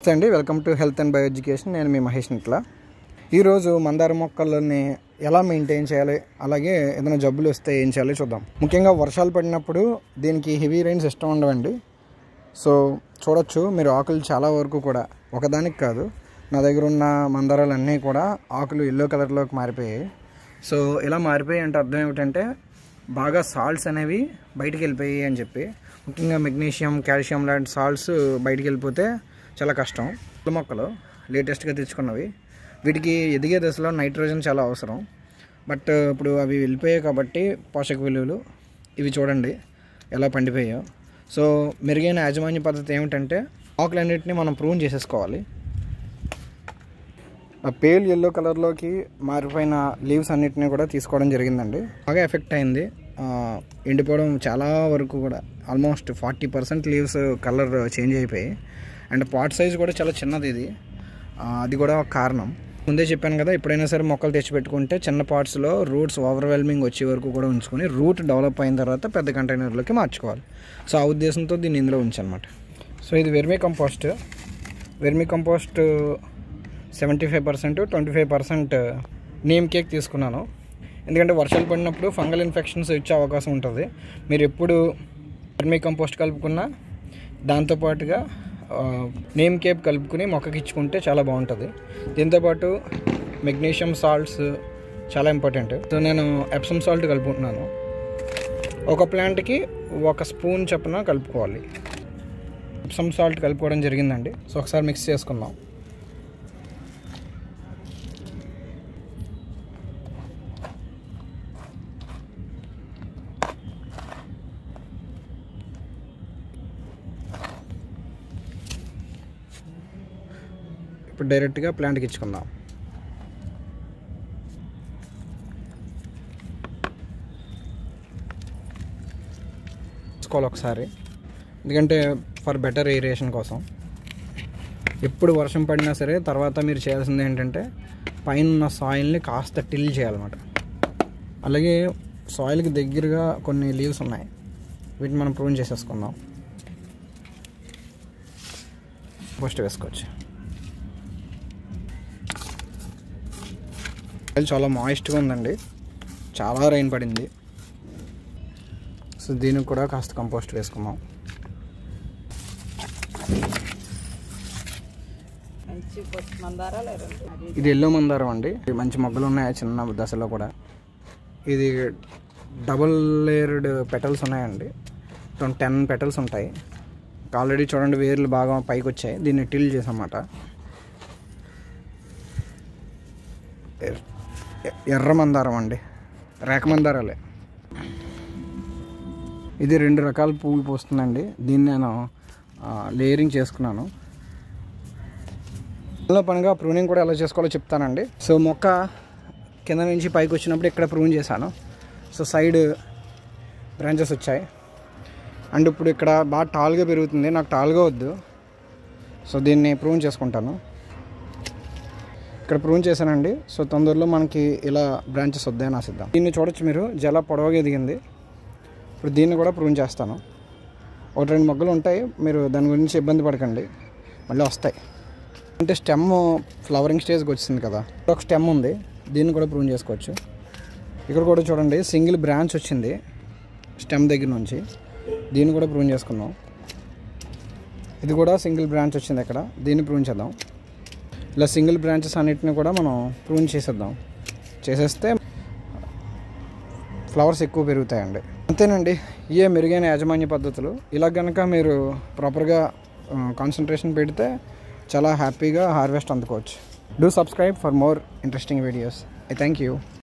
నమస్తే అండి welcome to health and bio education నేను మీ మహేష్ నిట్ల ఈరోజు మందార మొక్కలని ఎలా మెయింటైన్ చేయాలి అలాగే ఏదైనా జబ్బులు వస్తే ఏం చేయాలో చూద్దాం ముఖ్యంగా వర్షాలు పడినప్పుడు దీనికి హెవీ రైన్స్ ఇష్టం ఉండవండి సో చూడొచ్చు మీరు ఆకులు చాలా వరకు కూడా ఒకదానికి కాదు నా దగ్గర ఉన్న మందారాలన్నీ కూడా ఆకులు ఎల్లో కలర్లోకి మారిపోయాయి సో ఇలా మారిపోయాయి అంటే అర్థం ఏమిటంటే బాగా సాల్ట్స్ అనేవి బయటికి వెళ్ళిపోయాయి అని చెప్పి ముఖ్యంగా మెగ్నీషియం కాల్షియం లాంటి సాల్ట్స్ బయటికి వెళ్ళిపోతే చాలా కష్టం పూల మొక్కలు లేటెస్ట్గా తెచ్చుకున్నవి వీటికి ఎదిగే దశలో నైట్రోజన్ చాలా అవసరం బట్ ఇప్పుడు అవి వెళ్ళిపోయాయి కాబట్టి పోషక విలువలు ఇవి చూడండి ఎలా పండిపోయాయో సో మెరుగైన యాజమాన్య పద్ధతి ఏమిటంటే ఆకులన్నింటినీ మనం ప్రూన్ చేసేసుకోవాలి ఆ పేల్ ఎల్లో కలర్లోకి మారిపోయిన లీవ్స్ అన్నిటిని కూడా తీసుకోవడం జరిగిందండి బాగా ఎఫెక్ట్ అయింది ఆ, ఎండిపోవడం చాలా వరకు కూడా almost forty percent leaves colour change అయిపోయి అండ్ పాట్ సైజ్ కూడా చాలా చిన్నది ఇది ఆ, అది కూడా ఒక కారణం ముందే చెప్పాను కదా ఎప్పుడైనా సరే మొక్కలు తెచ్చిపెట్టుకుంటే చిన్న పార్ట్స్లో రూట్స్ ఓవర్వెల్మింగ్ వచ్చే వరకు కూడా ఉంచుకొని రూట్ డెవలప్ అయిన తర్వాత పెద్ద కంటైనర్లోకి మార్చుకోవాలి సో ఆ ఉద్దేశంతో దీన్ని ఇందులో ఉంచనమాట సో ఇది vermicompost vermicompost seventy five percent twenty five percent neem cake తీసుకున్నాను ఎందుకంటే వర్షాలు పడినప్పుడు ఫంగల్ ఇన్ఫెక్షన్స్ వచ్చే అవకాశం ఉంటుంది మీరు ఎప్పుడు వెర్మీ కంపోస్ట్ కలుపుకున్నా దాంతోపాటుగా ఆ, నీమ్ కేప్ కలుపుకుని మొక్కకి ఇచ్చుకుంటే చాలా బాగుంటుంది దీంతోపాటు మెగ్నీషియం సాల్ట్స్ చాలా ఇంపార్టెంట్ సో నేను ఎప్సమ్ సాల్ట్ కలుపుకుంటున్నాను ఒక ప్లాంట్కి ఒక స్పూన్ చొప్పున కలుపుకోవాలి ఎప్సమ్ సాల్ట్ కలుపుకోవడం జరిగిందండి సో ఒకసారి మిక్స్ చేసుకుందాం ఇప్పుడు డైరెక్ట్గా ప్లాంట్కి ఇచ్చుకుందాం తీసుకోవాలి ఒకసారి ఎందుకంటే ఫర్ బెటర్ ఏరియేషన్ కోసం ఎప్పుడు వర్షం పడినా సరే తర్వాత మీరు చేయాల్సింది ఏంటంటే పైన ఉన్న సాయిల్ని కాస్త టిల్ చేయాలన్నమాట అలాగే సాయిల్కి దగ్గరగా కొన్ని లీవ్స్ ఉన్నాయి వీటిని మనం ప్రూన్ చేసేసుకుందాం ఫస్ట్ వేసుకోవచ్చు సాయిల్ చాలా మాయిస్ట్గా ఉందండి చాలా రైన్ పడింది సో దీనికి కూడా కాస్త కంపోస్ట్ వేసుకుందాం మంచి పసుపు మందారాలు రెండు అది ఇది ఎల్లో మందారం అండి ఇది మంచి మొగ్గలు ఉన్నాయి చిన్న దశలో కూడా ఇది డబుల్ లేయర్డ్ పెటల్స్ ఉన్నాయండి టెన్ పెటల్స్ ఉంటాయి ఆల్రెడీ చూడండి వేర్లు బాగా పైకి వచ్చాయి దీన్ని టిల్ చేసామాట ఎర్- ఎ- ఎర్ర మందారం అండి రేఖ మందారాలే ఇది రెండు రకాల పువ్వులు పోస్తుందండి దీన్ని నేను లేయరింగ్ చేసుకున్నాను అందులో పనిగా ప్రూనింగ్ కూడా ఎలా చేసుకోవాలో చెప్తానండి సో మొక్క కింద నుంచి పైకి వచ్చినప్పుడు ఇక్కడ ప్రూన్ చేశాను సో సైడ్ బ్రాంచెస్ వచ్చాయి అండ్ ఇప్పుడు ఇక్కడ బాగా టాల్గా పెరుగుతుంది నాకు టాల్గా వద్దు సో దీన్ని ప్రూన్ చేసుకుంటాను ఇక్కడ ప్రూన్ చేశానండి సో తొందరలో మనకి ఇలా బ్రాంచెస్ వద్దాయని ఆశిద్దాం దీన్ని చూడొచ్చు మీరు జల పొడవగా ఎదిగింది ఇప్పుడు దీన్ని కూడా ప్రూన్ చేస్తాను ఒకటి రెండు మొగ్గలు ఉంటాయి మీరు దాని గురించి ఇబ్బంది పడకండి మళ్ళీ వస్తాయి అంటే స్టెమ్ ఫ్లవరింగ్ స్టేజ్కి వచ్చింది కదా ఇక్కడ ఒక స్టెమ్ ఉంది దీన్ని కూడా ప్రూన్ చేసుకోవచ్చు ఇక్కడ కూడా చూడండి సింగిల్ బ్రాంచ్ వచ్చింది స్టెమ్ దగ్గర నుంచి దీన్ని కూడా ప్రూన్ చేసుకుందాం ఇది కూడా సింగిల్ బ్రాంచ్ వచ్చింది ఇక్కడ దీన్ని ప్రూన్ చేద్దాం ఇలా సింగిల్ బ్రాంచెస్ అన్నిటిని కూడా మనం ప్రూన్ చేసేద్దాం చేసేస్తే ఫ్లవర్స్ ఎక్కువ పెరుగుతాయండి అంతేనండి ఇవే మెరుగైన యాజమాన్య పద్ధతులు ఇలా కనుక మీరు ప్రాపర్గా కాన్సన్ట్రేషన్ పెడితే చాలా హ్యాపీగా హార్వెస్ట్ అందుకోవచ్చు do subscribe for more interesting videos I thank you